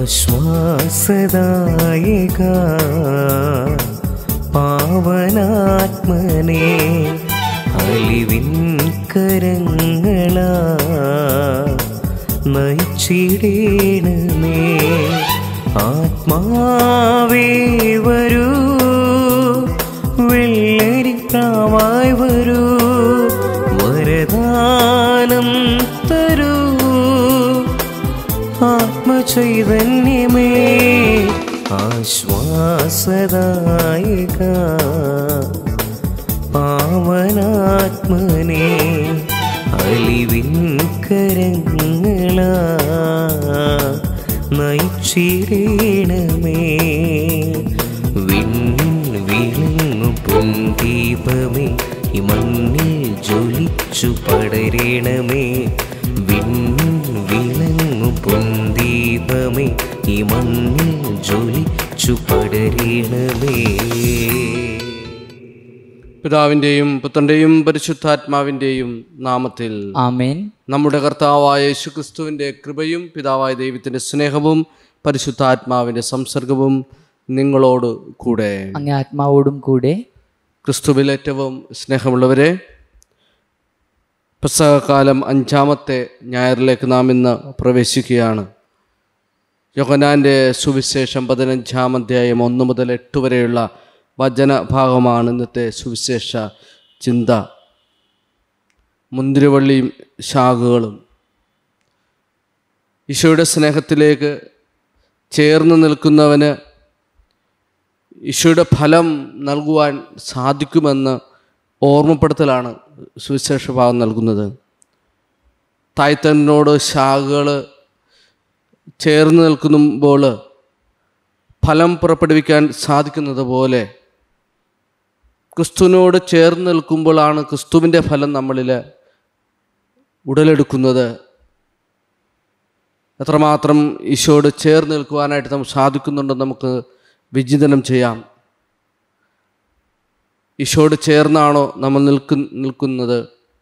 ആശ്വാസദായക പാവനാത്മനെ അലിവിൻ കരങ്ങളാ നയിച്ചിടേണമേ ആത്മാവേ വരൂ വെള്ളരിക്കാവായി വരൂ വരദാനം തരൂ ആത്മചൈതന്യമേ ആശ്വാസദായക പാവനാത്മനെ അലിവിൻ കരങ്ങളാ നയിച്ചിടേണമേ വിണ്ണിൻ വിളങ്ങു പൊന്തീപമേ ഈ മണ്ണിൽ ജ്വലിച്ചു പടരണമേ വിണ്ണിൻ വിളങ്ങു പൊന്തീപമേ ഈ മണ്ണിൽ ജ്വലിച്ചു പടരണമേ പിതാവിൻ്റെയും പുത്രൻ്റെയും പരിശുദ്ധാത്മാവിൻ്റെയും നാമത്തിൽ ആമേൻ നമ്മുടെ കർത്താവായ യേശുക്രിസ്തുവിൻ്റെ കൃപയും പിതാവായ ദൈവത്തിൻ്റെ സ്നേഹവും പരിശുദ്ധാത്മാവിൻ്റെ സംസർഗവും നിങ്ങളോട് കൂടെ അങ്ങേ ആത്മാവോടും കൂടെ ക്രിസ്തുവിൽ ഏറ്റവും സ്നേഹമുള്ളവരെ പുസ്തകകാലം അഞ്ചാമത്തെ ഞായറിലേക്ക് നാം ഇന്ന് പ്രവേശിക്കുകയാണ് യോഹനാൻ്റെ സുവിശേഷം പതിനഞ്ചാം അധ്യായം ഒന്ന് മുതൽ എട്ട് വരെയുള്ള വചനഭാഗമാണ് ഇന്നത്തെ സുവിശേഷ ചിന്ത മുന്തിരിവള്ളിയും ശാഖകളും ഈശോയുടെ സ്നേഹത്തിലേക്ക് ചേർന്ന് നിൽക്കുന്നവന് ഈശോയുടെ ഫലം നൽകുവാൻ സാധിക്കുമെന്ന് ഓർമ്മപ്പെടുത്തലാണ് സുവിശേഷ ഭാഗം നൽകുന്നത് തായ്തന്നോട് ശാഖകൾ ചേർന്ന് നിൽക്കുമ്പോൾ ഫലം പുറപ്പെടുവിക്കാൻ സാധിക്കുന്നത് പോലെ ക്രിസ്തുവിനോട് ചേർന്ന് നിൽക്കുമ്പോഴാണ് ക്രിസ്തുവിൻ്റെ ഫലം നമ്മളിൽ ഉടലെടുക്കുന്നത് എത്രമാത്രം ഈശോയോട് ചേർന്ന് നിൽക്കുവാനായിട്ട് നമുക്ക് സാധിക്കുന്നുണ്ടെന്ന് നമുക്ക് വിചിന്തനം ചെയ്യാം ഈശോയോട് ചേർന്നാണോ നമ്മൾ നിൽക്കു നിൽക്കുന്നത്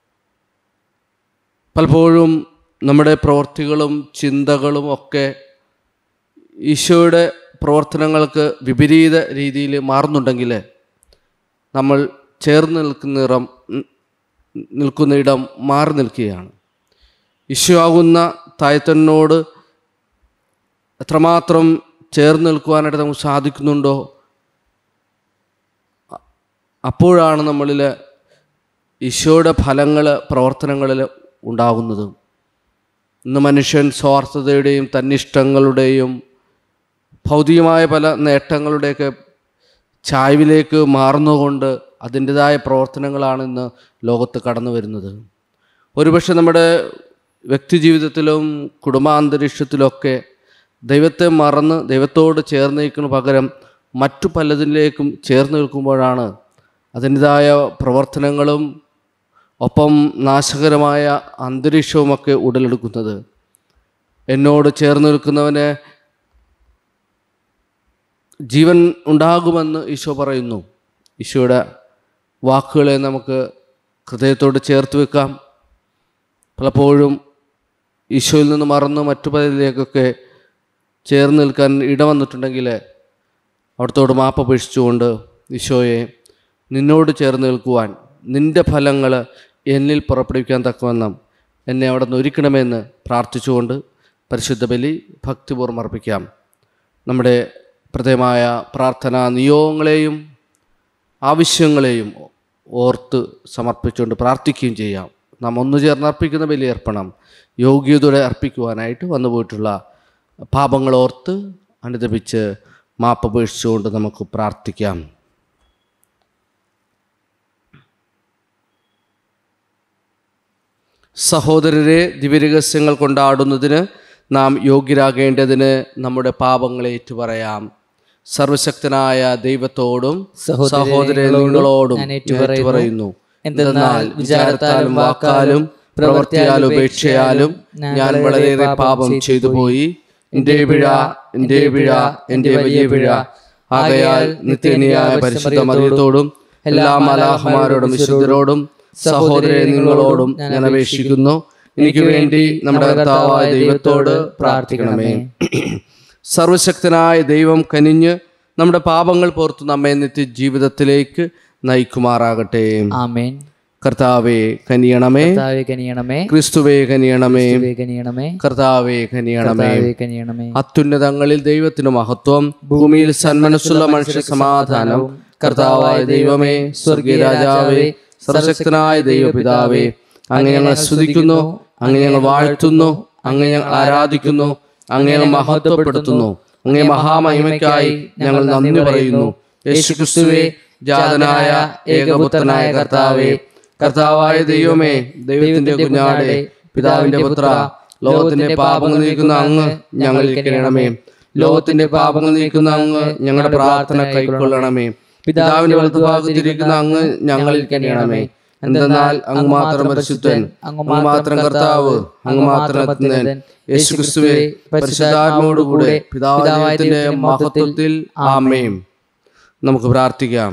പലപ്പോഴും നമ്മുടെ പ്രവൃത്തികളും ചിന്തകളും ഒക്കെ ഈശോയുടെ പ്രവർത്തനങ്ങൾക്ക് വിപരീത രീതിയിൽ മാറുന്നുണ്ടെങ്കിൽ നമ്മൾ ചേർന്ന് നിൽക്കുന്ന ഇടം നിൽക്കുന്ന ഇടം മാറി നിൽക്കുകയാണ് ഈശോ ആകുന്ന തായത്തനോട് എത്രമാത്രം ചേർന്ന് നിൽക്കുവാനായിട്ട് നമുക്ക് സാധിക്കുന്നുണ്ടോ അ- അപ്പോഴാണ് നമ്മളിൽ ഈശോയുടെ ഫലങ്ങൾ പ്രവർത്തനങ്ങളിൽ ഉണ്ടാകുന്നത് ഇന്ന് മനുഷ്യൻ സ്വാർത്ഥതയുടെയും തന്നിഷ്ടങ്ങളുടെയും ഭൗതികമായ പല നേട്ടങ്ങളുടെയൊക്കെ ചായ്വിലേക്ക് മാറുന്നതുകൊണ്ട് അതിൻ്റെതായ പ്രവർത്തനങ്ങളാണ് ഇന്ന് ലോകത്ത് കടന്നു വരുന്നത് ഒരുപക്ഷെ നമ്മുടെ വ്യക്തിജീവിതത്തിലും കുടുംബാന്തരീക്ഷത്തിലൊക്കെ ദൈവത്തെ മറന്ന് ദൈവത്തോട് ചേർന്ന് നിൽക്കുന്ന പകരം മറ്റു പലതിലേക്കും ചേർന്ന് നിൽക്കുമ്പോഴാണ് അതിൻ്റെതായ പ്രവർത്തനങ്ങളും ഒപ്പം നാശകരമായ അന്തരീക്ഷവുമൊക്കെ ഉടലെടുക്കുന്നത് എന്നോട് ചേർന്ന് നിൽക്കുന്നവന് ജീവൻ ഉണ്ടാകുമെന്ന് ഈശോ പറയുന്നു ഈശോയുടെ വാക്കുകളെ നമുക്ക് ഹൃദയത്തോട് ചേർത്ത് വെക്കാം പലപ്പോഴും ഈശോയിൽ നിന്ന് മറന്ന് മറ്റു പലതിലേക്കൊക്കെ ചേർന്ന് നിൽക്കാൻ ഇടവന്നിട്ടുണ്ടെങ്കിൽ അവിടത്തോട് മാപ്പപേക്ഷിച്ചുകൊണ്ട് ഈശോയെ നിന്നോട് ചേർന്ന് നിൽക്കുവാൻ നിൻ്റെ ഫലങ്ങൾ എന്നിൽ പുറപ്പെടുവിക്കാൻ തക്കവണ്ണം എന്നെ അവിടെ നിന്ന് ഒരുക്കണമെന്ന് പ്രാർത്ഥിച്ചുകൊണ്ട് പരിശുദ്ധ ബലി ഭക്തിപൂർവ്വം അർപ്പിക്കാം നമ്മുടെ പ്രത്യേകമായ പ്രാർത്ഥനാ നിയോഗങ്ങളെയും ആവശ്യങ്ങളെയും ഓർത്ത് സമർപ്പിച്ചുകൊണ്ട് പ്രാർത്ഥിക്കുകയും ചെയ്യാം നാം ഒന്നു ചേർന്ന് അർപ്പിക്കുന്ന ബലിയർപ്പണം യോഗ്യതയോടെ അർപ്പിക്കുവാനായിട്ട് വന്നു പോയിട്ടുള്ള പാപങ്ങൾ ഓർത്ത് അനുദപിച്ച് മാപ്പപേക്ഷിച്ചുകൊണ്ട് നമുക്ക് പ്രാർത്ഥിക്കാം സഹോദരരെ ദിവ്യരഹസ്യങ്ങൾ കൊണ്ടാടുന്നതിന് നാം യോഗ്യരാകേണ്ടതിന് നമ്മുടെ പാപങ്ങളെ ഏറ്റുപറയാം സർവശക്തനായ ദൈവത്തോടും സഹോദരരെ സഹോദരരെ നിങ്ങളോടും നിങ്ങളോടും ഞാൻ ഞാൻ ഏറ്റുപറയുന്നു. ഏറ്റുപറയുന്നു എന്തെന്നാൽ എന്തെന്നാൽ വിചാരത്താലും വാക്കാലും പ്രവൃത്തിയാലും ഉപേക്ഷയാലും ഞാൻ വളരെയേറെ പാപം ചെയ്തു പോയി എൻ്റെ പിഴ എൻ്റെ പിഴ എൻ്റെ വലിയ പിഴ ആകയാൽ നിത്യനിയായ പരിശുദ്ധ മറിയത്തോടും എല്ലാ മലാഹമാരോടും വിശുദ്ധരോടും സഹോദരരെ നിങ്ങളോടും ഞാൻ അപേക്ഷിക്കുന്നു എനിക്ക് വേണ്ടി നമ്മുടെ കർത്താവായ ദൈവത്തോട് പ്രാർത്ഥിക്കണമേ സർവശക്തനായ ദൈവം കനിഞ്ഞ് നമ്മുടെ പാപങ്ങൾ പുറത്ത് നമ്മെ നിത്യജീവിതത്തിലേക്ക് നയിക്കുമാറാകട്ടെ ആമേൻ കർത്താവെ കനിയണമേ കർത്താവെ കനിയണമേ ക്രിസ്തുവേ കനിയണമേ ക്രിസ്തുവേ കനിയണമേ കർത്താവെ കനിയണമേ കർത്താവെ കനിയണമേ അത്യുന്നതങ്ങളിൽ ദൈവത്തിന് മഹത്വം ഭൂമിയിൽ സന്മനസ്സുള്ള മനുഷ്യ സമാധാനം കർത്താവായ ദൈവമേ സ്വർഗീയ രാജാവേ സർവശക്തനായ ദൈവപിതാവേ അങ്ങ് ഞങ്ങൾ സ്തുതിക്കുന്നു അങ്ങ് ഞങ്ങൾ വാഴ്ത്തുന്നു അങ്ങ് ഞങ്ങൾ ആരാധിക്കുന്നു അങ്ങ് ഞങ്ങൾ മഹത്വപ്പെടുത്തുന്നു അങ്ങേ മഹാമഹിമയ്ക്കായി ഞങ്ങൾ നന്ദി പറയുന്നു യേശുക്രിസ്തുവേ ജാതനായ ഏകപുത്രനായ കർത്താവേ കർത്താവായ ദൈവമേ ദൈവത്തിന്റെ കുഞ്ഞാടെ പിതാവിന്റെ പുത്ര ലോകത്തിന്റെ പാപങ്ങൾ നീക്കുന്ന അങ്ങ് ഞങ്ങളിൽ കിരണമേ ലോകത്തിന്റെ പാപങ്ങൾ നീക്കുന്ന അങ്ങ് ഞങ്ങളുടെ പ്രാർത്ഥന കൈക്കൊള്ളണമേ പിതാവിന്റെ വലതുഭാഗത്തിരിക്കുന്ന അങ്ങ് ഞങ്ങളിൽ കനിയണമേ എന്തെന്നാൽ അങ്ങ് മാത്രം പരിശുദ്ധൻ അങ്ങ് മാത്രം കർത്താവ് അങ്ങ് മാത്രം അത്യുന്നതൻ യേശുക്രിസ്തുവേ പരിശുദ്ധാത്മാവോടുകൂടെ പിതാവിന്റെ മഹത്വത്തിൽ ആമേം നമുക്ക് പ്രാർത്ഥിക്കാം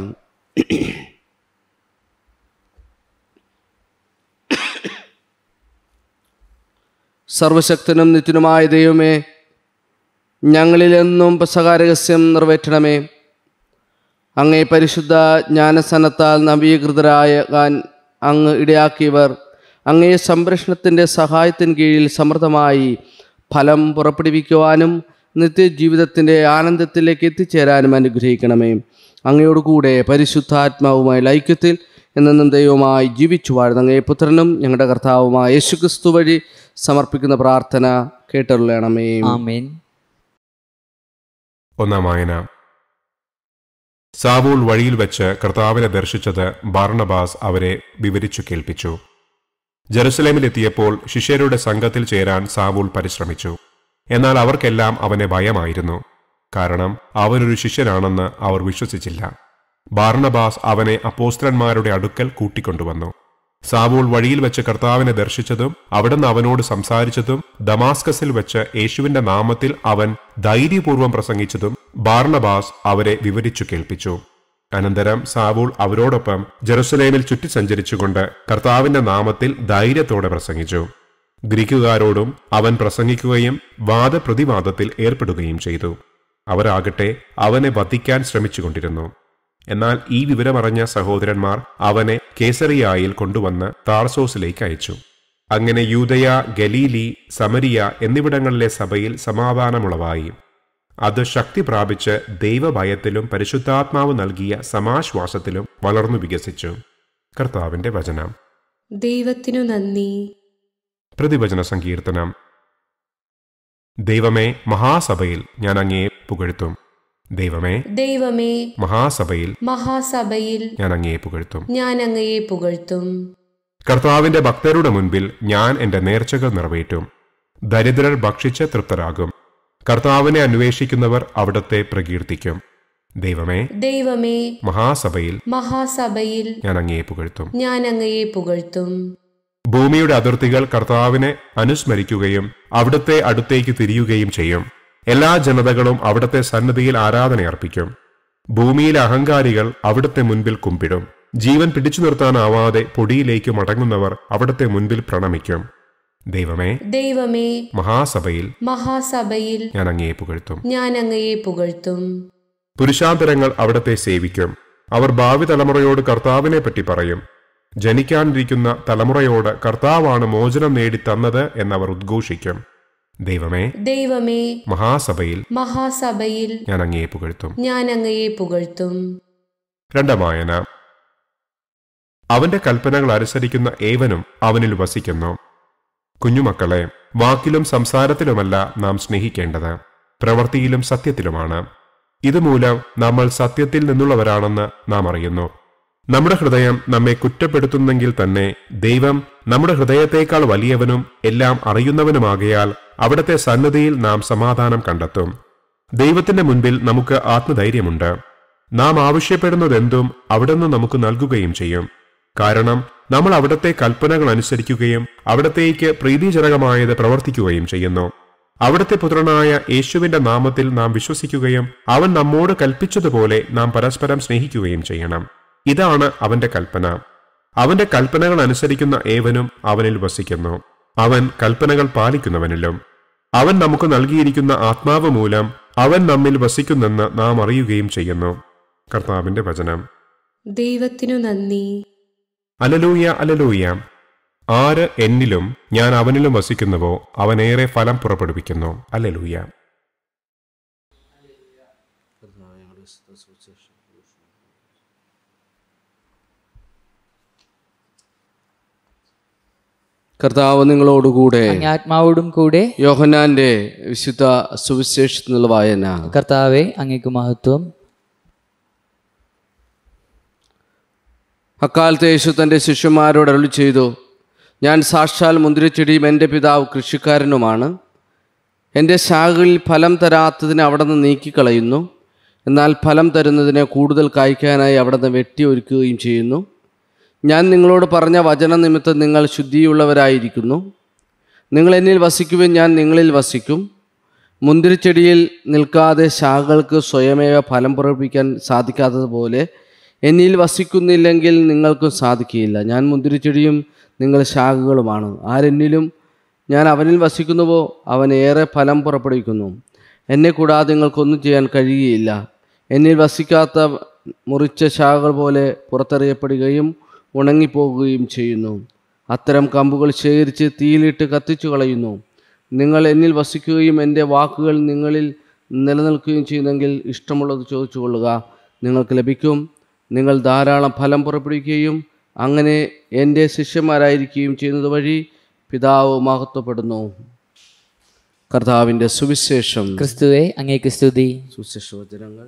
സർവശക്തനും നിത്യനുമായ ദൈവമേ ഞങ്ങളിലെന്നും പെസകാരഹസ്യം നിറവേറ്റണമേ അങ്ങേ പരിശുദ്ധ ജ്ഞാനസനത്താൽ നവീകൃതരാകാൻ അങ്ങ് ഇടയാക്കിയവർ അങ്ങേ സംരക്ഷണത്തിൻ്റെ സഹായത്തിന് കീഴിൽ സമൃദ്ധമായി ഫലം പുറപ്പെടുവിക്കുവാനും നിത്യജീവിതത്തിൻ്റെ ആനന്ദത്തിലേക്ക് എത്തിച്ചേരാനും അനുഗ്രഹിക്കണമേ അങ്ങയോട് കൂടെ പരിശുദ്ധാത്മാവുമായി ലൈക്യത്തിൽ എന്നെന്നും ദൈവമായി ജീവിച്ചു വാഴുന്ന അങ്ങേ പുത്രനും ഞങ്ങളുടെ കർത്താവുമായ യേശുക്രിസ്തു വഴി സമർപ്പിക്കുന്ന പ്രാർത്ഥന കേട്ടറിയണമേ ആമേൻ ഒന്നാം വായന സാവൂൾ വഴിയിൽ വെച്ച് കർത്താവിനെ ദർശിച്ചത് ബാർണബാസ് അവരെ വിവരിച്ചു കേൾപ്പിച്ചു ജെറുസലേമിലെത്തിയപ്പോൾ ശിഷ്യരുടെ സംഘത്തിൽ ചേരാൻ സാവൂൾ പരിശ്രമിച്ചു എന്നാൽ അവർക്കെല്ലാം അവനെ ഭയമായിരുന്നു കാരണം അവനൊരു ശിഷ്യനാണെന്ന് അവർ വിശ്വസിച്ചില്ല ബാർണബാസ് അവനെ അപ്പോസ്ത്രന്മാരുടെ അടുക്കൽ കൂട്ടിക്കൊണ്ടുവന്നു സാവൂൾ വഴിയിൽ വെച്ച് കർത്താവിനെ ദർശിച്ചതും അവിടുന്ന് അവനോട് സംസാരിച്ചതും ദമാസ്കസിൽ വെച്ച് യേശുവിന്റെ നാമത്തിൽ അവൻ ധൈര്യപൂർവ്വം പ്രസംഗിച്ചതും ബാർണബാസ് അവരെ വിവരിച്ചു കേൾപ്പിച്ചു അനന്തരം സാവൂൾ അവരോടൊപ്പം ജെറുസലേമിൽ ചുറ്റി സഞ്ചരിച്ചുകൊണ്ട് കർത്താവിന്റെ നാമത്തിൽ ധൈര്യത്തോടെ പ്രസംഗിച്ചു ഗ്രീക്കുകാരോടും അവൻ പ്രസംഗിക്കുകയും വാദപ്രതിവാദത്തിൽ ഏർപ്പെടുകയും ചെയ്തു അവരാകട്ടെ അവനെ വധിക്കാൻ ശ്രമിച്ചുകൊണ്ടിരുന്നു എന്നാൽ ഈ വിവരമറിഞ്ഞ സഹോദരന്മാർ അവനെ കേസറിയായിൽ കൊണ്ടുവന്ന് താർസോസിലേക്ക് അയച്ചു അങ്ങനെ യൂതയ ഗലീലി സമരിയ എന്നിവിടങ്ങളിലെ സഭയിൽ സമാധാനമുളവായി അത് ശക്തി പ്രാപിച്ച് ദൈവഭയത്തിലും പരിശുദ്ധാത്മാവ് നൽകിയ സമാശ്വാസത്തിലും വളർന്നു വികസിച്ചു കർത്താവിന്റെ വചനം ദൈവത്തിനു നന്ദി പ്രതിവചന സങ്കീർത്തനം ദൈവമേ മഹാസഭയിൽ ഞാൻ അങ്ങയെ പുകഴ്ത്തും ദൈവമേ ദൈവമേ മഹാസഭയിൽ മഹാസഭയിൽ ഞാൻ അങ്ങയെ പുകഴ്ത്തും ഞാൻ അങ്ങയെ പുകഴ്ത്തും കർത്താവിന്റെ ഭക്തരുടെ മുൻപിൽ ഞാൻ എന്റെ നേർച്ചകൾ നിറവേറ്റും ദരിദ്രർ ഭക്ഷിച്ച് തൃപ്തരാകും കർത്താവിനെ അന്വേഷിക്കുന്നവർ അവിടത്തെ പ്രകീർത്തിക്കും ദൈവമേ ദൈവമേ മഹാസഭയിൽ മഹാസഭയിൽ ഞാൻ അങ്ങയെ പുകഴ്ത്തും ഞാൻ അങ്ങയെ പുകഴ്ത്തും ഭൂമിയുടെ അതിർത്തികൾ കർത്താവിനെ അനുസ്മരിക്കുകയും അവിടുത്തെ അടുത്തേക്ക് തിരിയുകയും ചെയ്യും എല്ലാ ജനതകളും അവിടുത്തെ സന്നദ്ധിയിൽ ആരാധനയർപ്പിക്കും ഭൂമിയിലെ അഹങ്കാരികൾ അവിടുത്തെ മുൻപിൽ കുമ്പിടും ജീവൻ പിടിച്ചു നിർത്താനാവാതെ പൊടിയിലേക്ക് മടങ്ങുന്നവർ അവിടുത്തെ മുൻപിൽ പ്രണമിക്കും ദൈവമേ ദൈവമേ മഹാസഭയിൽ മഹാസഭയിൽ ഞാൻ അങ്ങയെ പുകഴ്ത്തും ഞാൻ അങ്ങയെ പുകഴ്ത്തും പുരുഷാന്തരങ്ങൾ അവിടത്തെ സേവിക്കും അവർ ഭാവി തലമുറയോട് കർത്താവിനെ പറ്റി പറയും ജനിക്കാനിരിക്കുന്ന തലമുറയോട് കർത്താവാണ് മോചനം നേടി തന്നത് എന്നവർ ഉദ്ഘോഷിക്കും ദൈവമേ ദൈവമേ മഹാസഭയിൽ മഹാസഭയിൽ ഞാൻ അങ്ങയെ പുകഴ്ത്തും ഞാൻ അങ്ങയെ പുകഴ്ത്തും രണ്ടാം വായന അവന്റെ കൽപ്പനകൾ അനുസരിക്കുന്ന ഏവനും അവനിൽ വസിക്കുന്നു കുഞ്ഞുമക്കളെ വാക്കിലും സംസാരത്തിലുമല്ല നാം സ്നേഹിക്കേണ്ടത് പ്രവൃത്തിയിലും സത്യത്തിലുമാണ് ഇതുമൂലം നമ്മൾ സത്യത്തിൽ നിന്നുള്ളവരാണെന്ന് നാം അറിയുന്നു നമ്മുടെ ഹൃദയം നമ്മെ കുറ്റപ്പെടുത്തുന്നെങ്കിൽ തന്നെ ദൈവം നമ്മുടെ ഹൃദയത്തേക്കാൾ വലിയവനും എല്ലാം അറിയുന്നവനുമാകയാൽ അവിടുത്തെ സന്നദ്ധിയിൽ നാം സമാധാനം കണ്ടെത്തും ദൈവത്തിന്റെ മുൻപിൽ നമുക്ക് ആത്മധൈര്യമുണ്ട് നാം ആവശ്യപ്പെടുന്നതെന്തും അവിടുന്ന് നമുക്ക് നൽകുകയും ചെയ്യും കാരണം നമ്മൾ അവിടുത്തെ കൽപ്പനകൾ അനുസരിക്കുകയും അവിടത്തേക്ക് പ്രീതിജനകമായത് പ്രവർത്തിക്കുകയും ചെയ്യുന്നു അവിടുത്തെ പുത്രനായ യേശുവിന്റെ നാമത്തിൽ നാം വിശ്വസിക്കുകയും അവൻ നമ്മോട് കൽപ്പിച്ചതുപോലെ നാം പരസ്പരം സ്നേഹിക്കുകയും ചെയ്യണം ഇതാണ് അവന്റെ കൽപ്പന അവന്റെ കൽപ്പനകൾ അനുസരിക്കുന്ന ഏവനും അവനിൽ വസിക്കുന്നു അവൻ കൽപ്പനകൾ പാലിക്കുന്നവനിലും അവൻ നമുക്ക് നൽകിയിരിക്കുന്ന ആത്മാവ് മൂലം അവൻ നമ്മിൽ വസിക്കുന്നെന്ന് നാം അറിയുകയും ചെയ്യുന്നു കർത്താവിന്റെ വചനം ദൈവത്തിനു നന്ദി അലലൂയ അലലൂയ ആര് എന്നിലും ഞാൻ അവനിലും വസിക്കുന്നുവോ അവനേറെ ഫലം പുറപ്പെടുവിക്കുന്നു അലലൂയ കർത്താവ് നിങ്ങളോടുകൂടെ അങ്ങേ ആത്മാവോടും കൂടെ യോഹന്നാന്റെ വിശുദ്ധ സുവിശേഷത്തിനുള്ള വായന കർത്താവെ അങ്ങേക്ക് മഹത്വം അക്കാലത്ത് യേശു തൻ്റെ ശിഷ്യന്മാരോട് അരുളി ചെയ്തു ഞാൻ സാക്ഷാൽ മുന്തിരിച്ചെടിയും എൻ്റെ പിതാവ് കൃഷിക്കാരനുമാണ് എൻ്റെ ശാഖകളിൽ ഫലം തരാത്തതിനെ അവിടെ നിന്ന് നീക്കിക്കളയുന്നു എന്നാൽ ഫലം തരുന്നതിനെ കൂടുതൽ കായ്ക്കാനായി അവിടെ നിന്ന് വെട്ടി ഒരുക്കുകയും ചെയ്യുന്നു ഞാൻ നിങ്ങളോട് പറഞ്ഞ വചന നിമിത്തം നിങ്ങൾ ശുദ്ധിയുള്ളവരായിരിക്കുന്നു നിങ്ങൾ എന്നിൽ വസിക്കുവിൻ ഞാൻ നിങ്ങളിൽ വസിക്കും മുന്തിരിച്ചെടിയിൽ നിൽക്കാതെ ശാഖകൾക്ക് സ്വയമേവ ഫലം പുറപ്പിക്കാൻ സാധിക്കാത്തതുപോലെ എന്നിൽ വസിക്കുന്നില്ലെങ്കിൽ നിങ്ങൾക്കും സാധിക്കുകയില്ല ഞാൻ മുന്തിരിച്ചെടിയും നിങ്ങൾ ശാഖകളുമാണ് ആരെന്നിലും ഞാൻ അവനിൽ വസിക്കുന്നുവോ അവൻ ഏറെ ഫലം പുറപ്പെടുവിക്കുന്നു എന്നെ കൂടാതെ നിങ്ങൾക്കൊന്നും ചെയ്യാൻ കഴിയുകയില്ല എന്നിൽ വസിക്കാത്ത മുറിച്ച ശാഖകൾ പോലെ പുറത്തെറിയപ്പെടുകയും ഉണങ്ങിപ്പോകുകയും ചെയ്യുന്നു അത്തരം കമ്പുകൾ ശേഖരിച്ച് തീയിലിട്ട് കത്തിച്ചു കളയുന്നു നിങ്ങൾ എന്നിൽ വസിക്കുകയും എൻ്റെ വാക്കുകൾ നിങ്ങളിൽ നിലനിൽക്കുകയും ചെയ്യുന്നെങ്കിൽ ഇഷ്ടമുള്ളത് ചോദിച്ചു കൊള്ളുക നിങ്ങൾക്ക് ലഭിക്കും നിങ്ങൾ ധാരാളം ഫലം പുറപ്പെടുവിക്കുകയും അങ്ങനെ എൻ്റെ ശിഷ്യന്മാരായിരിക്കുകയും ചെയ്യുന്നത് വഴി പിതാവ് മഹത്വപ്പെടുന്നു കർത്താവിൻ്റെ സുവിശേഷം ക്രിസ്തുവെ അങ്ങേക്ക് സ്തുതി സുവിശേഷ വചനങ്ങൾ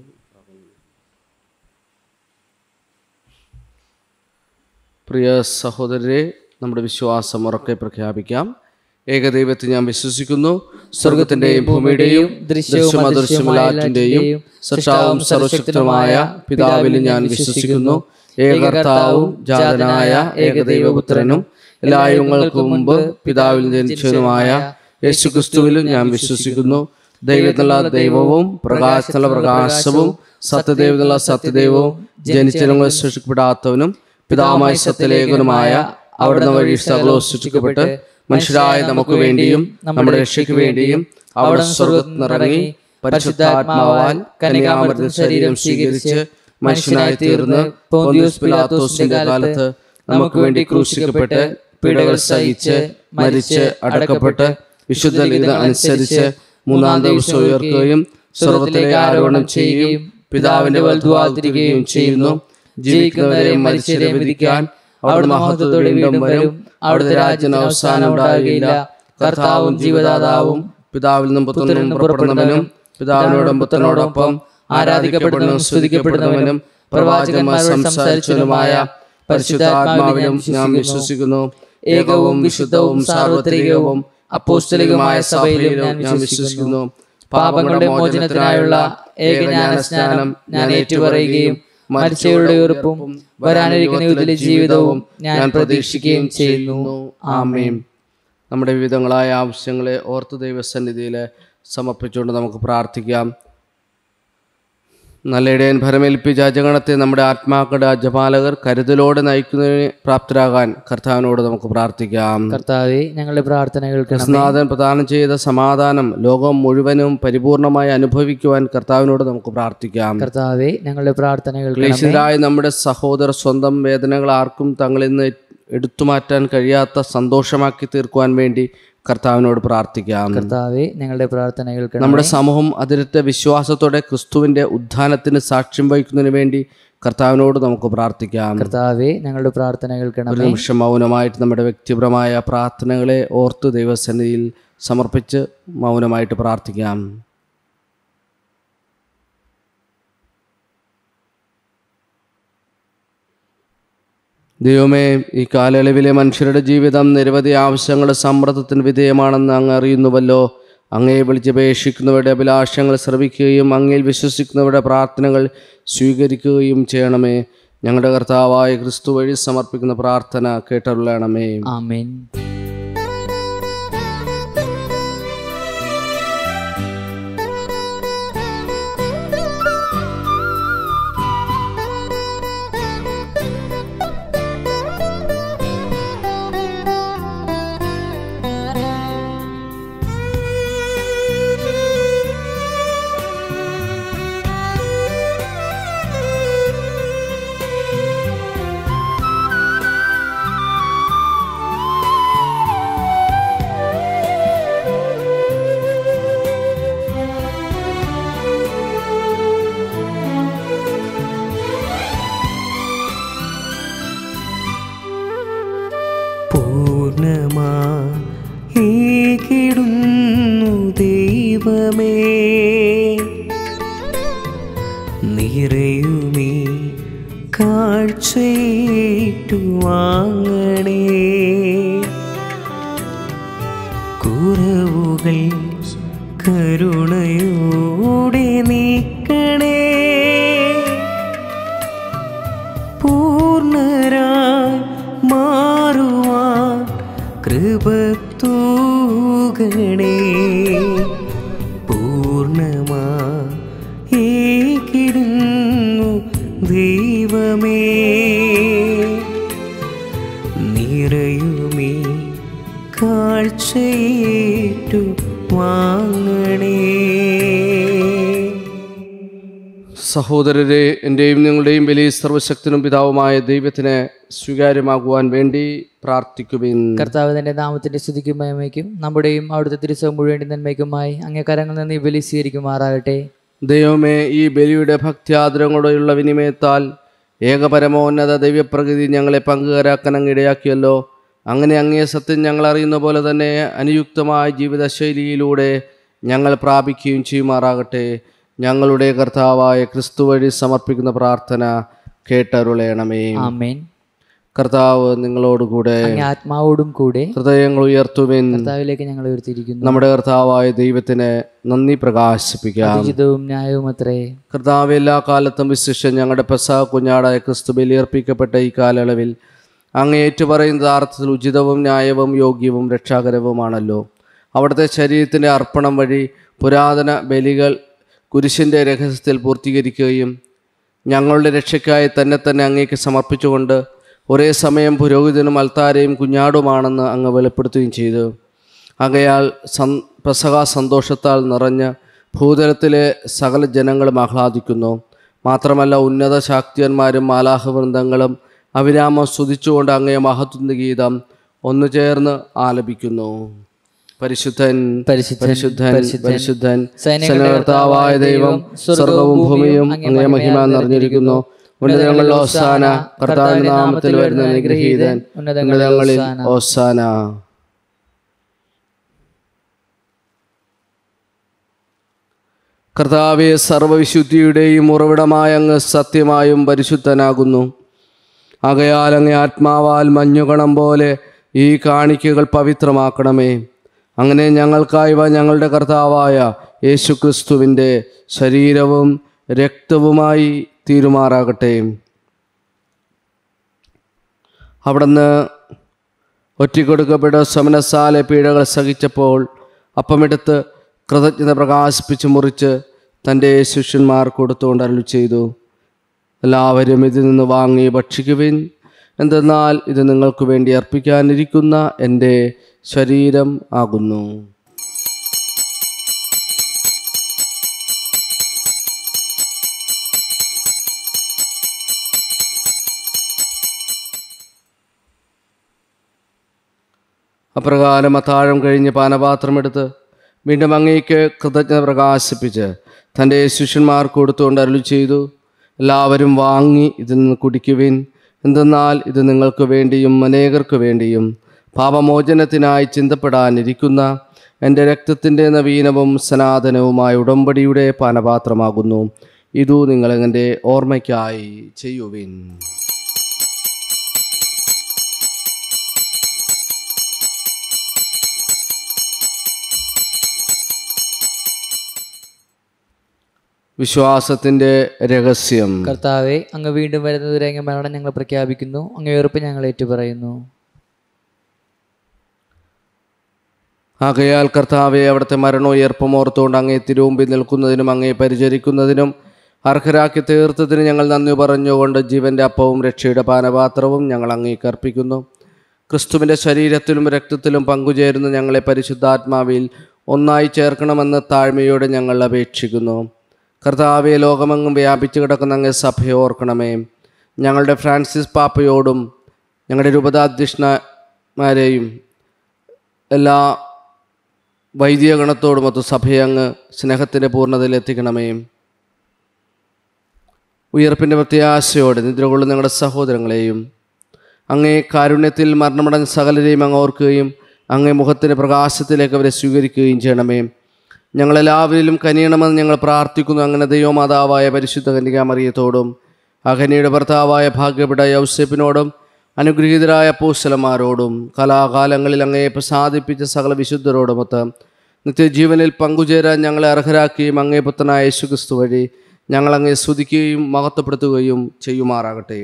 പ്രിയ സഹോദരരെ നമ്മുടെ വിശ്വാസം ഉറക്കെ പ്രഖ്യാപിക്കാം ഏകദൈവത്തെ ഞാൻ വിശ്വസിക്കുന്നു സ്വർഗത്തിന്റെയും ഭൂമിയുടെയും ദൃശ്യവും അദൃശ്യമുള്ളാറ്റിന്റെയും സൃഷ്ടാവും സർവശക്തമായ പിതാവിലും ഞാൻ വിശ്വസിക്കുന്നു ഏകകർത്താവും ജാതനായ ഏകദൈവപുത്രനും എല്ലാ യുഗങ്ങൾക്കും മുമ്പ് പിതാവിൽ ജനിച്ചവനുമായ യേശുക്രിസ്തുവിലും ഞാൻ വിശ്വസിക്കുന്നു ദൈവത്തിനുള്ള ദൈവവും പ്രകാശത്തിനുള്ള പ്രകാശവും സത്യദൈവത്തിനുള്ള സത്യദൈവവും ജനിച്ചവങ്ങളെ സൃഷ്ടിക്കപ്പെടാത്തവനും പിതാവുമായ സത്യലേഖനുമായ അവിടുന്ന് വഴി സകലവും സൃഷ്ടിക്കപ്പെട്ട് മനുഷ്യരായ നമുക്ക് വേണ്ടിയും നമ്മുടെ രക്ഷയ്ക്ക് വേണ്ടിയും അവിടെ സ്വർഗത്തിൽ നിറങ്ങി പരിശുദ്ധാത്മാവാൽ കന്യാമൃത ശരീരം സ്വീകരിച്ച് മനുഷ്യനായി തീർന്ന് പോന്തിയോസ് പിലാത്തോസിന്റെ കാലത്ത് നമുക്ക് വേണ്ടി ക്രൂശിക്കപ്പെട്ട് പീഡകൾ സഹിച്ച് മരിച്ച് അടക്കപ്പെട്ട് വിശുദ്ധ ലിഖിത അനുസരിച്ച് മൂന്നാം ദിവസം ഉയർക്കുകയും സ്വർഗത്തിലേക്ക് ആരോപണം ചെയ്യുകയും പിതാവിന്റെ വലുതുവാതിരിക്കുകയും ചെയ്യുന്നു ജീവിക്കുന്നവരെയും മരിച്ചവരെ വിധിക്കാൻ അവിടെ മഹത്വത്തോടെ വീണ്ടും വരും അവിടുത്തെ രാജ്യത്തിന് അവസാനം ഉണ്ടാകുകയില്ല കർത്താവും ജീവദാതാവും പിതാവിൽ നിന്നും പുത്രനും പുറപ്പെടുന്നവനും പിതാവിനോടും പുത്രനോടൊപ്പം ആരാധിക്കപ്പെടുന്നവനും സ്തുതിക്കപ്പെടുന്നവനും പ്രവാചകന്മാർ സംസാരിച്ചവനുമായ പരിശുദ്ധാത്മാവിലും ഞാൻ വിശ്വസിക്കുന്നു ഏകവും വിശുദ്ധവും സാർവത്രികവും അപ്പോസ്തലികമായ സഭയിലും ഞാൻ വിശ്വസിക്കുന്നു പാപങ്ങളുടെ മോചനത്തിനായുള്ള ഏകജ്ഞാന സ്നാനം ഞാൻ ഏറ്റുപറയുകയും മരിച്ചവരുടെ ഉറപ്പും വരാനിരിക്കുന്ന യുദ്ധത്തിലെ ജീവിതവും ഞാൻ പ്രതീക്ഷിക്കുകയും ചെയ്യുന്നു ആമേൻ നമ്മുടെ വിവിധങ്ങളായ ആവശ്യങ്ങളെ ഓർത്ത് ദൈവസന്നിധിയിൽ സമർപ്പിച്ചുകൊണ്ട് നമുക്ക് പ്രാർത്ഥിക്കാം നല്ല ഇടയൻ ഭരമേൽപ്പിച്ച അജഗണത്തെ നമ്മുടെ ആത്മാക്കളുടെ അജപാലകർ കരുതലോടെ നയിക്കുന്നതിന് പ്രാപ്തരാകാൻ കർത്താവിനോട് നമുക്ക് പ്രാർത്ഥിക്കാം കർത്താവെ ഞങ്ങളുടെ പ്രാർത്ഥനകൾ കേൾക്കണമേ ക്രിസ്തുനാഥൻ പ്രദാനം ചെയ്ത സമാധാനം ലോകം മുഴുവനും പരിപൂർണമായി അനുഭവിക്കുവാൻ കർത്താവിനോട് നമുക്ക് പ്രാർത്ഥിക്കാം കർത്താവെ ഞങ്ങളുടെ പ്രാർത്ഥനകൾ കേൾക്കണമേ ക്ലേശിതരായ നമ്മുടെ സഹോദര സ്വന്തം വേദനകൾ ആർക്കും തങ്ങളിൽ നിന്ന് എടുത്തുമാറ്റാൻ കഴിയാത്ത സന്തോഷമാക്കി തീർക്കുവാൻ വേണ്ടി കർത്താവിനോട് പ്രാർത്ഥിക്കാം കർത്താവെ ഞങ്ങളുടെ പ്രാർത്ഥനകൾ കേൾക്കണമേ നമ്മുടെ സമൂഹം അതിരത്തെ വിശ്വാസത്തോടെ ക്രിസ്തുവിന്റെ ഉത്ഥാനത്തിന് സാക്ഷ്യം വഹിക്കുന്നതിന് വേണ്ടി കർത്താവിനോട് നമുക്ക് പ്രാർത്ഥിക്കാം കർത്താവെ ഞങ്ങളുടെ പ്രാർത്ഥനകൾ ഒരു കേൾക്കണമേ നിമിഷം മൗനമായിട്ട് നമ്മുടെ വ്യക്തിപരമായ പ്രാർത്ഥനകളെ ഓർത്ത് ദൈവസന്നിധിയിൽ സമർപ്പിച്ച് മൗനമായിട്ട് പ്രാർത്ഥിക്കാം ദൈവമേ ഈ കാലയളവിലെ മനുഷ്യരുടെ ജീവിതം നിരവധി ആവശ്യങ്ങളുടെ സമ്മർദ്ദത്തിന് വിധേയമാണെന്ന് അങ്ങ് അറിയുന്നുവല്ലോ അങ്ങയെ വിളിച്ചപേക്ഷിക്കുന്നവരുടെ അഭിലാഷങ്ങൾ ശ്രവിക്കുകയും അങ്ങയിൽ വിശ്വസിക്കുന്നവരുടെ പ്രാർത്ഥനകൾ സ്വീകരിക്കുകയും ചെയ്യണമേ ഞങ്ങളുടെ കർത്താവായ ക്രിസ്തു വഴി സമർപ്പിക്കുന്ന പ്രാർത്ഥന കേട്ടരുളണമേ ആമേൻ Thank you. നിറയുമീ കാഴ്ചയേറ്റു വാങ്ങണേ കുറവുകൾ കരുണയോടെ നീക്കണേ പൂർണ്ണരായി മാറുവാൻ കൃപ തൂകണേ പൂർണ്ണമാ ഏകിടുന്നു ദൈവമേ നിറയുമീ കാഴ്ചയേറ്റു വാങ്ങണേ സഹോദരരെ എൻ്റെയും നിങ്ങളുടെയും വലിയ സർവശക്തനും പിതാവുമായ ദൈവത്തിന് സ്വീകാര്യമാകുവാൻ വേണ്ടി പ്രാർത്ഥിക്കുവിൻ കർത്താവ് തന്റെ നാമത്തിന്റെ സ്തുതിക്കും മഹിമയ്ക്കും നമ്മുടെയും അവിടുത്തെ തിരുസവും മുഴുവൻ നന്മയ്ക്കുമായി അങ്ങേ കരങ്ങളിൽ നിന്ന് ഈ ബലി സ്വീകരിക്കുമാറാകട്ടെ ദൈവമേ ഈ ബലിയുടെ ഭക്തിയാദരങ്ങളോടെയുള്ള വിനിമയത്താൽ ഏകപരമോന്നത ദൈവപ്രകൃതി ഞങ്ങളെ പങ്കുകാരാക്കാൻ അങ്ങ് ഇടയാക്കിയല്ലോ അങ്ങനെ അങ്ങേ സത്യം ഞങ്ങൾ അറിയുന്ന പോലെ തന്നെ അനുയുക്തമായ ജീവിതശൈലിയിലൂടെ ഞങ്ങൾ പ്രാപിക്കുകയും ചെയ്യുമാറാകട്ടെ ഞങ്ങളുടെ കർത്താവായ ക്രിസ്തു വഴി സമർപ്പിക്കുന്ന പ്രാർത്ഥന കേട്ടരുളയണമേ ആമേൻ കർത്താവ് നിങ്ങളോടുകൂടെ അങ്ങേ ആത്മാവോടും കൂടെ ഹൃദയങ്ങൾ ഉയർത്തുവിൻ കർത്താവിലേക്ക് ഞങ്ങൾ ഉയർത്തിയിരിക്കുന്നു നമ്മുടെ കർത്താവായ ദൈവത്തിന് നന്ദി പ്രകാശിപ്പിക്കാം ഉചിതവും ന്യായവും അത്രേ കർത്താവ് എല്ലാ കാലത്തും വിശിഷ്ടം ഞങ്ങളുടെ പെസാ കുഞ്ഞാടായ ക്രിസ്തു ബലിയർപ്പിക്കപ്പെട്ട ഈ കാലയളവിൽ അങ്ങ് ഏറ്റുപറയുന്നത് അർത്ഥത്തിൽ ഉചിതവും ന്യായവും യോഗ്യവും രക്ഷാകരവുമാണല്ലോ അവിടുത്തെ ശരീരത്തിൻ്റെ അർപ്പണം വഴി പുരാതന ബലികൾ കുരിശിൻ്റെ രഹസ്യത്തിൽ പൂർത്തീകരിക്കുകയും ഞങ്ങളുടെ രക്ഷയ്ക്കായി തന്നെ തന്നെ അങ്ങേക്ക് സമർപ്പിച്ചുകൊണ്ട് ഒരേ സമയം പുരോഹിതനും അൽത്താരയും കുഞ്ഞാടുമാണെന്ന് അങ്ങ് വെളിപ്പെടുത്തുകയും ചെയ്തു ആകയാൽ സൻ പെസഹ സന്തോഷത്താൽ നിറഞ്ഞ് ഭൂതലത്തിലെ സകല ജനങ്ങളും ആഹ്ലാദിക്കുന്നു മാത്രമല്ല ഉന്നത ശാക്തിയന്മാരും മാലാഹവൃന്ദങ്ങളും അവിരാമം സ്തുതിച്ചുകൊണ്ട് അങ്ങേ മഹത്വ ഗീതം ഒന്നു ചേർന്ന് ആലപിക്കുന്നു പരിശുദ്ധൻ പരിശുദ്ധൻ, പരിശുദ്ധൻ പരിശുദ്ധൻ, പരിശുദ്ധൻ സൈന്യങ്ങളുടെ കർത്താവായ ദൈവം സ്വർഗവും ഭൂമിയും അങ്ങേ മഹിമ നിറഞ്ഞിരിക്കുന്നു ഉന്നതങ്ങളിൽ ഓസാന കർത്താവിന്റെ നാമത്തിൽ വരുന്ന അനുഗ്രഹീതൻ ഉന്നതങ്ങളിൽ ഓസാന കർത്താവെ സർവവിശുദ്ധിയുടെയും ഉറവിടമായ അങ്ങ് സത്യമായും പരിശുദ്ധനാകുന്നു ആകയാൽ അങ്ങ് ആത്മാവാൽ മഞ്ഞുകണം പോലെ ഈ കാണിക്കകൾ പവിത്രമാക്കണമേ അങ്ങനെ ഞങ്ങൾക്കായവ ഞങ്ങളുടെ കർത്താവായ യേശുക്രിസ്തുവിൻ്റെ ശരീരവും രക്തവുമായി തീരുമാറാകട്ടെ അവിടുന്ന് ഒറ്റിക്കൊടുക്കപ്പെട്ട സമനസാലെ പീഡകൾ സഹിച്ചപ്പോൾ അപ്പമെടുത്ത് കൃതജ്ഞത പ്രകാശിപ്പിച്ച് മുറിച്ച് തൻ്റെ ശിഷ്യന്മാർ കൊടുത്തുകൊണ്ട് അരുളി ചെയ്തു എല്ലാവരും ഇതിൽ നിന്ന് വാങ്ങി ഭക്ഷിക്കുവിൻ എന്തെന്നാൽ ഇത് നിങ്ങൾക്ക് വേണ്ടി അർപ്പിക്കാനിരിക്കുന്ന എൻ്റെ ശരീരം ആകുന്നു അപ്രകാരം അത്താഴം കഴിഞ്ഞ് പാനപാത്രമെടുത്ത് വീണ്ടും അങ്ങേക്ക് കൃതജ്ഞത പ്രകാശിപ്പിച്ച് തൻ്റെ ശിഷ്യന്മാർ കൊടുത്തുകൊണ്ട് അരുളി ചെയ്തു എല്ലാവരും വാങ്ങി ഇതിൽ നിന്ന് കുടിക്കുവിൻ എന്തെന്നാൽ ഇത് നിങ്ങൾക്ക് വേണ്ടിയും അനേകർക്ക് വേണ്ടിയും പാപമോചനത്തിനായി ചിന്തപ്പെടാനിരിക്കുന്ന എൻ്റെ രക്തത്തിൻ്റെ നവീനവും സനാതനവുമായ ഉടമ്പടിയുടെ പാനപാത്രമാകുന്നു ഇതു നിങ്ങൾ എൻ്റെ ഓർമ്മയ്ക്കായി ചെയ്യുവിൻ വിശ്വാസത്തിൻ്റെ രഹസ്യം കർത്താവെ അങ്ങ് വീണ്ടും വരുന്നതുവരെ അങ്ങ് മരണം ഞങ്ങൾ പ്രഖ്യാപിക്കുന്നു അങ്ങ് ഉയർപ്പ് ഞങ്ങൾ ഏറ്റുപറയുന്നു ആകയാൽ കർത്താവെ അവിടുത്തെ മരണോയർപ്പം ഓർത്തുകൊണ്ട് അങ്ങേ തിരുമുമ്പിൽ നിൽക്കുന്നതിനും അങ്ങേ പരിചരിക്കുന്നതിനും അർഹരാക്കി തീർത്തതിന് ഞങ്ങൾ നന്ദി പറഞ്ഞുകൊണ്ട് ജീവന്റെ അപ്പവും രക്ഷയുടെ പാനപാത്രവും ഞങ്ങൾ അങ്ങേക്ക് അർപ്പിക്കുന്നു ക്രിസ്തുവിൻ്റെ ശരീരത്തിലും രക്തത്തിലും പങ്കുചേരുന്ന ഞങ്ങളെ പരിശുദ്ധാത്മാവിൽ ഒന്നായി ചേർക്കണമെന്ന് താഴ്മയോടെ ഞങ്ങൾ അപേക്ഷിക്കുന്നു കർത്താവെ ലോകമെങ്ങും വ്യാപിച്ചു കിടക്കുന്ന അങ്ങേ സഭയെ ഓർക്കണമേ ഞങ്ങളുടെ ഫ്രാൻസിസ് പാപ്പയോടും ഞങ്ങളുടെ രൂപതാധ്യക്ഷന്മാരെയും എല്ലാ വൈദികഗണത്തോടുമൊത്ത് സഭയെ അങ്ങ് സ്നേഹത്തിൻ്റെ പൂർണ്ണതയിൽ എത്തിക്കണമേ ഉയർപ്പിൻ്റെ പ്രത്യാശയോടെ നിദ്ര കൊള്ളുന്ന ഞങ്ങളുടെ സഹോദരങ്ങളെയും അങ്ങേ കാരുണ്യത്തിൽ മരണമടഞ്ഞ സകലരെയും അങ്ങ് ഓർക്കുകയും അങ്ങേ മുഖത്തിൻ്റെ പ്രകാശത്തിലേക്ക് അവരെ സ്വീകരിക്കുകയും ചെയ്യണമേ ഞങ്ങളെല്ലാവരിലും കനിയണമെന്ന് ഞങ്ങൾ പ്രാർത്ഥിക്കുന്നു അങ്ങനെ ദൈവമാതാവായ പരിശുദ്ധ കന്യകാമറിയത്തോടും അഖനിയുടെ ഭർത്താവായ ഭാഗ്യപ്പെട്ട യൗസേപ്പിനോടും അനുഗ്രഹീതരായ പൂശലന്മാരോടും കലാകാലങ്ങളിൽ അങ്ങയെ പ്രസാദിപ്പിച്ച സകല വിശുദ്ധരോടുമൊത്ത് നിത്യജീവനിൽ പങ്കുചേരാൻ ഞങ്ങളെ അർഹരാക്കുകയും അങ്ങേ പുത്രനായ യേശുക്രിസ്തു വഴി ഞങ്ങളങ്ങെ സ്തുതിക്കുകയും മഹത്വപ്പെടുത്തുകയും ചെയ്യുമാറാകട്ടെ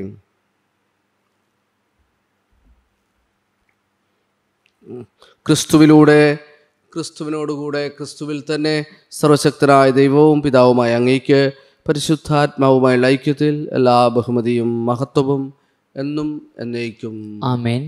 ക്രിസ്തുവിലൂടെ ക്രിസ്തുവിനോടുകൂടെ ക്രിസ്തുവിൽ തന്നെ സർവശക്തനായ ദൈവവും പിതാവുമായ അങ്ങേക്ക് പരിശുദ്ധാത്മാവുമായുള്ള ഐക്യത്തിൽ എല്ലാ ബഹുമതിയും മഹത്വവും എന്നും എന്നേക്കും ആമേൻ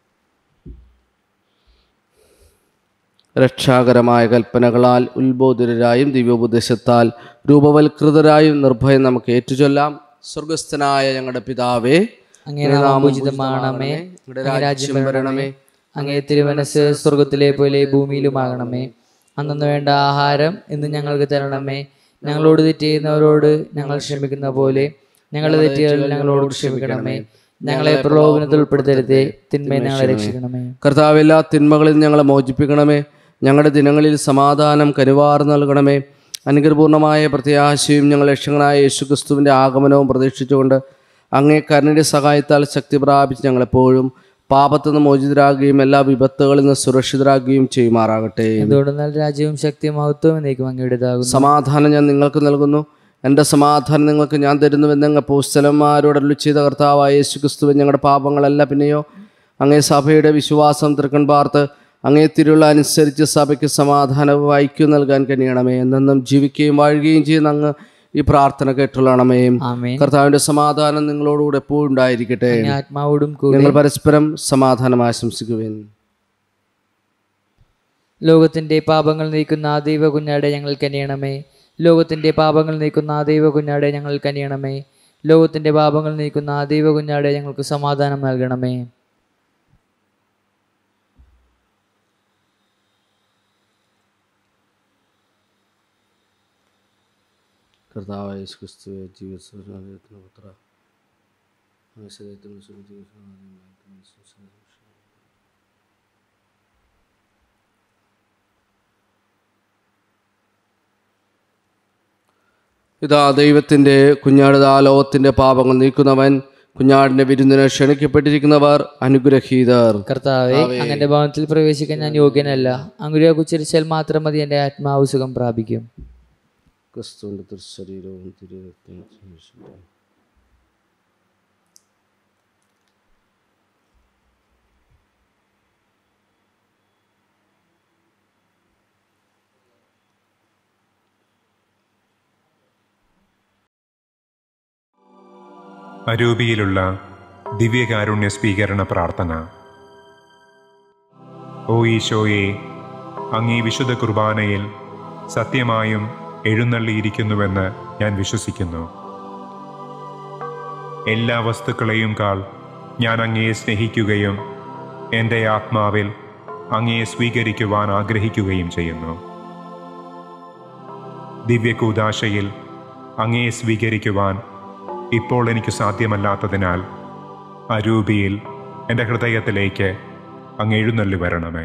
രക്ഷാകരമായ കൽപ്പനകളാൽ ഉത്ബോധിതരായും ദിവ്യോപദേശത്താൽ രൂപവൽകൃതരായും നിർഭയം നമുക്ക് ഏറ്റുചൊല്ലാം സ്വർഗസ്ഥനായ ഞങ്ങളുടെ പിതാവേ അങ്ങേ നാമം പൂജിതമാണമേ അങ്ങേ രാജ്യം വരണമേ അങ്ങേ തിരുമനസ് സ്വർഗത്തിലെ പോലെ ഭൂമിയിലുമാകണമേ അന്നു വേണ്ട ആഹാരം ഇന്ന് ഞങ്ങൾക്ക് തരണമേ ഞങ്ങളോട് തെറ്റ് ചെയ്യുന്നവരോട് ഞങ്ങൾ ക്ഷമിക്കുന്ന പോലെ ഞങ്ങളുടെ തെറ്റുകൾ ഞങ്ങളോട് ക്ഷമിക്കണമേ ഞങ്ങളെ പ്രലോഭനത്തിൽ ഉൾപ്പെടുത്തരുതേ തിന്മയെ ഞങ്ങളെ രക്ഷിക്കണമേ കർത്താവ് എല്ലാ തിന്മകളിൽ നിന്ന് ഞങ്ങളെ മോചിപ്പിക്കണമേ ഞങ്ങളുടെ ദിനങ്ങളിൽ സമാധാനം കരുവാർ നൽകണമേ അനുഗ്രഹപൂർണമായ പ്രത്യാശയും ഞങ്ങൾ രക്ഷകനായ യേശുക്രിസ്തുവിൻ്റെ ആഗമനവും പ്രതീക്ഷിച്ചുകൊണ്ട് അങ്ങേ കരുണയുടെ സഹായത്താൽ ശക്തി പ്രാപിച്ച് ഞങ്ങളെപ്പോഴും പാപത്തു നിന്ന് മോചിതരാകുകയും എല്ലാ വിപത്തുകളിൽ നിന്ന് സുരക്ഷിതരാകുകയും ചെയ്യുമാറാകട്ടെ എന്തുകൊണ്ടെന്നാൽ രാജ്യവും ശക്തിയും മഹത്വവും എന്നേക്കും അങ്ങയുടേതാകുന്നു സമാധാനം ഞാൻ നിങ്ങൾക്ക് നൽകുന്നു എൻ്റെ സമാധാനം നിങ്ങൾക്ക് ഞാൻ തരുന്നുവെന്ന് പോസ്റ്റലന്മാരോട് അരുളി ചെയ്ത കർത്താവായ യേശു ക്രിസ്തുവിൻ ഞങ്ങളുടെ പാപങ്ങളല്ല പിന്നെയോ അങ്ങേ സഭയുടെ വിശ്വാസം തൃക്കൺ പാർത്ത് അങ്ങേ തിരുള്ള അനുസരിച്ച് സഭയ്ക്ക് സമാധാനവും ഐക്യം നൽകാൻ കഴിയണമേ എന്നെന്നും ജീവിക്കുകയും വാഴുകയും ചെയ്യുന്ന അങ്ങ് ഈ പ്രാർത്ഥന കേട്ടുള്ളണമേ ആമേൻ കർത്താവിൻ്റെ സമാധാനം നിങ്ങളോടുകൂടെ എപ്പോഴും ഉണ്ടായിരിക്കട്ടെ അങ്ങേ ആത്മാവോടും കൂടി നിങ്ങൾ പരസ്പരം സമാധാനം ആശംസിക്കുവേൻ ലോകത്തിന്റെ പാപങ്ങൾ നീക്കുന്ന ആ ദൈവ കുഞ്ഞാടെ ഞങ്ങൾ കനിയണമേ ലോകത്തിന്റെ പാപങ്ങൾ നീക്കുന്ന ആ ദൈവ കുഞ്ഞാടെ ഞങ്ങൾ കനിയണമേ ലോകത്തിന്റെ പാപങ്ങൾ നീക്കുന്ന ആ ദൈവ കുഞ്ഞാടെ ഞങ്ങൾക്ക് സമാധാനം നൽകണമേ കർത്താവായ യേശു ക്രിസ്തുവെ ജീവിതത്തിന് പുത്ര അങ്ങ് ശരീരത്തിനും സുഖത്തിനും ഇതാ ദൈവത്തിൻ്റെ കുഞ്ഞാട് ആ ലോകത്തിൻ്റെ പാപങ്ങൾ നീക്കുന്നവൻ കുഞ്ഞാടിൻ്റെ വിരുന്നിന് ക്ഷണിക്കപ്പെട്ടിരിക്കുന്നവർ അനുഗ്രഹീതർ കർത്താവെ അങ്ങന്റെ ഭവനത്തിൽ പ്രവേശിക്കാൻ ഞാൻ യോഗ്യനല്ല അങ്ങുരിയെ ഉച്ചരിച്ചാൽ മാത്രം മതി എൻ്റെ ആത്മാവ് സുഖം പ്രാപിക്കും ക്രിസ്തുവിൻ്റെ തിരുശരീരവും തിരുരക്തവും സംരക്ഷിക്കട്ടെ. അരൂപിയിലുള്ള ദിവ്യകാരുണ്യ സ്വീകരണ പ്രാർത്ഥന ഓ ഈശോയെ അങ്ങീ വിശുദ്ധ കുർബാനയിൽ സത്യമായും എഴുന്നള്ളിയിരിക്കുന്നുവെന്ന് ഞാൻ വിശ്വസിക്കുന്നു എല്ലാ വസ്തുക്കളെയും കാൾ ഞാൻ അങ്ങയെ സ്നേഹിക്കുകയും എൻ്റെ ആത്മാവിൽ അങ്ങയെ സ്വീകരിക്കുവാൻ ആഗ്രഹിക്കുകയും ചെയ്യുന്നു ദിവ്യകൂദാശയിൽ അങ്ങയെ സ്വീകരിക്കുവാൻ ഇപ്പോൾ എനിക്ക് സാധ്യമല്ലാത്തതിനാൽ അരൂപിയിൽ എൻ്റെ ഹൃദയത്തിലേക്ക് അങ്ങ് എഴുന്നള്ളി വരണമേ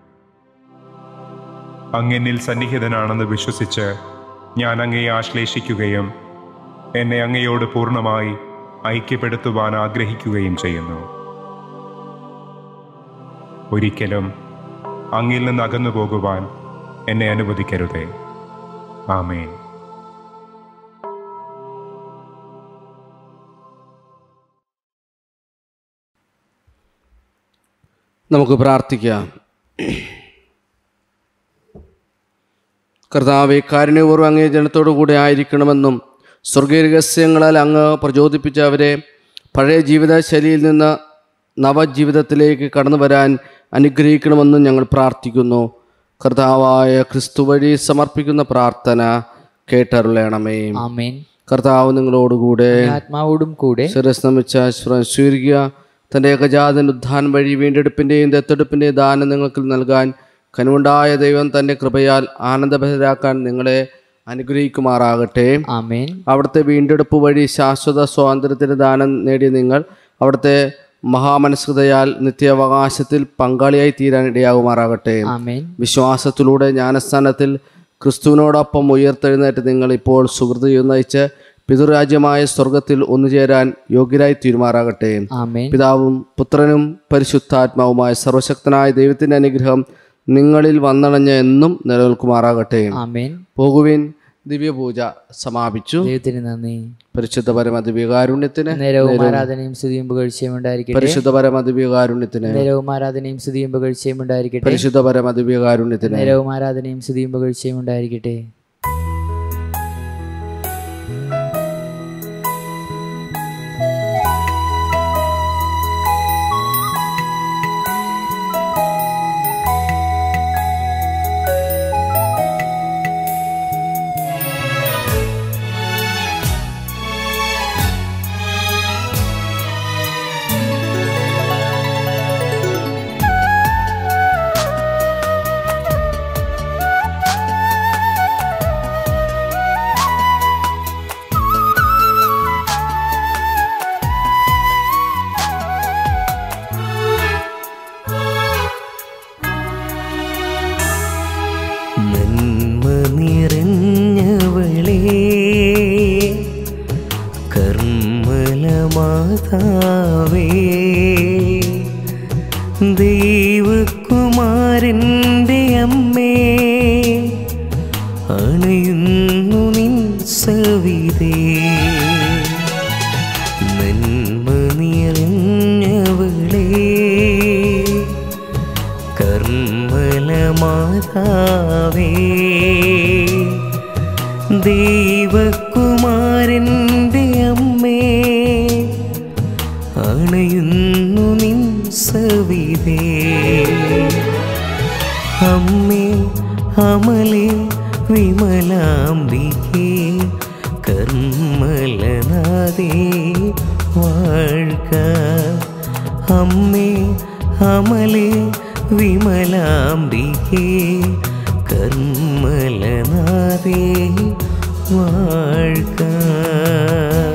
അങ്ങെന്നിൽ സന്നിഹിതനാണെന്ന് വിശ്വസിച്ച് ഞാൻ അങ്ങയെ ആശ്ലേഷിക്കുകയും എന്നെ അങ്ങയോട് പൂർണ്ണമായി ഐക്യപ്പെടുത്തുവാൻ ആഗ്രഹിക്കുകയും ചെയ്യുന്നു ഒരിക്കലും അങ്ങിൽ നിന്ന് അകന്നു പോകുവാൻ എന്നെ അനുവദിക്കരുതേ ആമേൻ നമുക്ക് പ്രാർത്ഥിക്കാം കർത്താവെ കാരുണ്യപൂർവ്വം അങ്ങേ ജനത്തോടു കൂടെ ആയിരിക്കണമെന്നും സ്വർഗീയ രഹസ്യങ്ങളാൽ അങ്ങ് പ്രചോദിപ്പിച്ച അവരെ പഴയ ജീവിതശൈലിയിൽ നിന്ന് നവജീവിതത്തിലേക്ക് കടന്നു വരാൻ അനുഗ്രഹിക്കണമെന്നും ഞങ്ങൾ പ്രാർത്ഥിക്കുന്നു കർത്താവായ ക്രിസ്തു വഴി സമർപ്പിക്കുന്ന പ്രാർത്ഥന കേട്ടരുളയണമേ ആമേൻ കർത്താവ് നിങ്ങളോടുകൂടെ ആത്മാവോടും കൂടെ ശിരസ് നമിച്ച ശ്വരം സ്വീകരിക്കുക തൻ്റെ ഏകജാതൻ ഉദ്ധാനം വഴി വീണ്ടെടുപ്പിൻ്റെയും ദത്തെടുപ്പിൻ്റെയും ദാനം നിങ്ങൾക്ക് നൽകാൻ കനുണ്ടായ ദൈവം തൻ്റെ കൃപയാൽ ആനന്ദഭരിതരാക്കാൻ നിങ്ങളെ അനുഗ്രഹിക്കുമാറാകട്ടെ ആമേൻ അവിടുത്തെ വീണ്ടെടുപ്പ് വഴി ശാശ്വത സ്വാതന്ത്ര്യത്തിന് ദാനം നേടിയ നിങ്ങൾ അവിടുത്തെ മഹാമനസ്കൃതയാൽ നിത്യാവകാശത്തിൽ പങ്കാളിയായി തീരാൻ ഇടയാകുമാറാകട്ടെ ആമേൻ വിശ്വാസത്തിലൂടെ ജ്ഞാനസ്ഥാനത്തിൽ ക്രിസ്തുവിനോടൊപ്പം ഉയർത്തെഴുന്നേറ്റ് നിങ്ങൾ ഇപ്പോൾ സുഹൃത്ത് നയിച്ച് പിതൃരാജ്യമായ സ്വർഗത്തിൽ ഒന്നുചേരാൻ യോഗ്യരായി തീരുമാറാകട്ടെ ആമേൻ പിതാവും പുത്രനും പരിശുദ്ധാത്മാവുമായ സർവശക്തനായ ദൈവത്തിൻ്റെ അനുഗ്രഹം നിങ്ങളിൽ വന്നണഞ്ഞ് എന്നും നിലനിൽക്കുമാറാകട്ടെ ആമേൻ പോകുവിൻ ദിവ്യപൂജ സമാപിച്ചു ദൈവത്തിന് നന്ദി പരിശുദ്ധ പരമ ദിവ്യകാരുണ്യത്തിന് നേരവും ആരാധനയും സ്തുതിയും പുകഴ്ചയും ഉണ്ടായിരിക്കട്ടെ പരിശുദ്ധ പരമ ദിവ്യകാരുണ്യത്തിന് നേരവും ആരാധനയും സ്തുതിയും പുകഴ്ചയും ഉണ്ടായിരിക്കട്ടെ പരിശുദ്ധ പരമ ദിവ്യകാരുണ്യത്തിന് നേരവും ആരാധനയും സ്തുതിയും പുകഴ്ചയും ഉണ്ടായിരിക്കട്ടെ നന്മ നിറഞ്ഞവളേ കർമ്മല മാതാവേ ദൈവകുമാരൻ്റെ അമ്മേ അണയുന്നു നിൻ സവിതേ നന്മ നിറഞ്ഞവളേ കർമ്മല മാതാവേ ദൈവകുമാരൻ്റെ അമ്മേ അണയുന്നു നിൻ സവിതേ അമ്മേ അമലേ വിമലാംബികേ കർമ്മലനാദേ വാഴ്ക അമ്മേ അമലേ വിമലാംബികേ കർമ്മലനാദേ വാഴ്ക